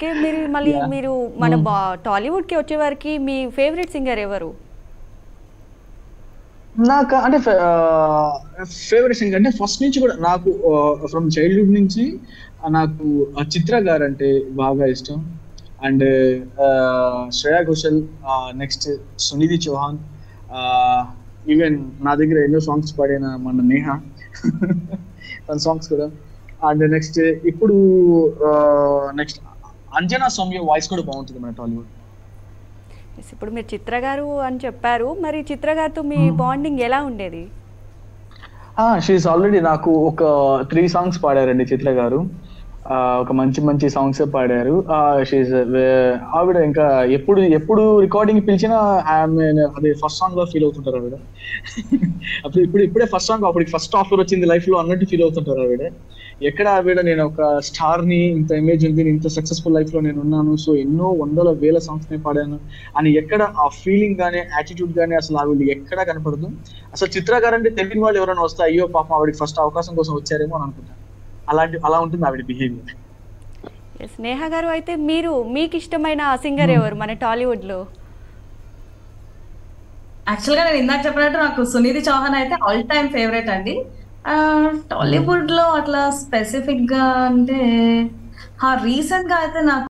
Okay మీరు మళ్ళీ Yeah. మీరు మన Hmm. బా- టాలీవుడ్కి వచ్చేవారికి మీ ఫేవరెట్ సింగర్ ఎవరు నాకు అంటే ఫేవరెట్ సింగర్ అంటే ఫస్ట్ నుంచి కూడా నాకు ఫ్రమ్ చైల్డ్హుడ్ నుంచి ఆ, నాకు ఆ చిత్ర గారు అంటే బాగా ఇష్టం and Shreya Ghoshal next Sunidhi Chauhan even నా దగ్గర ఎన్నో సాంగ్స్ పాడిన మన నేహ తన సాంగ్స్ కూడా అండ్ నెక్స్ట్ ఇప్పుడు నెక్స్ట్ అంజనా సౌమ్య వాయిస్ కూడా బాగుంటుంది మన టాలీవుడ్ Yes, ఇప్పుడు మీరు చిత్ర గారు అని చెప్పారు మరి చిత్ర గారితో మీ బాండింగ్ ఎలా ఉండేది షీఈస్ ఆల్రెడీ నాకు ఒక త్రీ సాంగ్స్ పాడారండి చిత్ర గారు ఆ, ఒక మంచి మంచి సాంగ్స్ పాడారు షీఈస్ ఆవిడ ఇంకా ఎప్పుడు ఎప్పుడు రికార్డింగ్ పిలిచినా ఆమె అదే ఫస్ట్ సాంగ్ లో ఫీల్ అవుతుంటారు ఆవిడ అప్పుడు ఇప్పుడు ఇప్పుడే ఫస్ట్ సాంగ్ అప్పుడు ఫస్ట్ ఆఫర్ వచ్చింది లైఫ్ లో అన్నట్టు ఫీల్ అవుతుంటారు ఆవిడ ఎక్కడ ఆవిడ నేను ఒక స్టార్ ని ఇంత ఇమేజ్ ఉంది ఇంత సక్సెస్ఫుల్ లైఫ్ లో నేను ఉన్నాను సో ఎన్నో వందల వేల సాంగ్స్ ని పాడాను అని ఎక్కడ ఆ ఫీలింగ్ గానీ యాటిట్యూడ్ గానీ అసలు ఆవిడ ఎక్కడా కనపడదు అసలు చిత్ర గారు అంటే తెలియని వాళ్ళు ఎవరైనా వస్తే అయ్యో పాపం ఆవిడకి ఫస్ట్ అవకాశం కోసం వచ్చారేమో అని అనుకుంటాను అలాంటి అలా ఉంటుంది ఆవిడ బిహేవియర్ ఎస్ నేహ గారు అయితే మీరు మీకు ఇష్టమైన సింగర్ ఎవరు మన టాలీవుడ్లో యాక్చువల్ గా నేను ఇందాక చెప్పినట్టు నాకు సునీతి చౌహాన్ అయితే ఆల్ టైమ్ ఫేవరెట్ అండి ఆ, టాలీవుడ్ లో అట్లా స్పెసిఫిక్ గా అంటే రీసెంట్ గా అయితే నాకు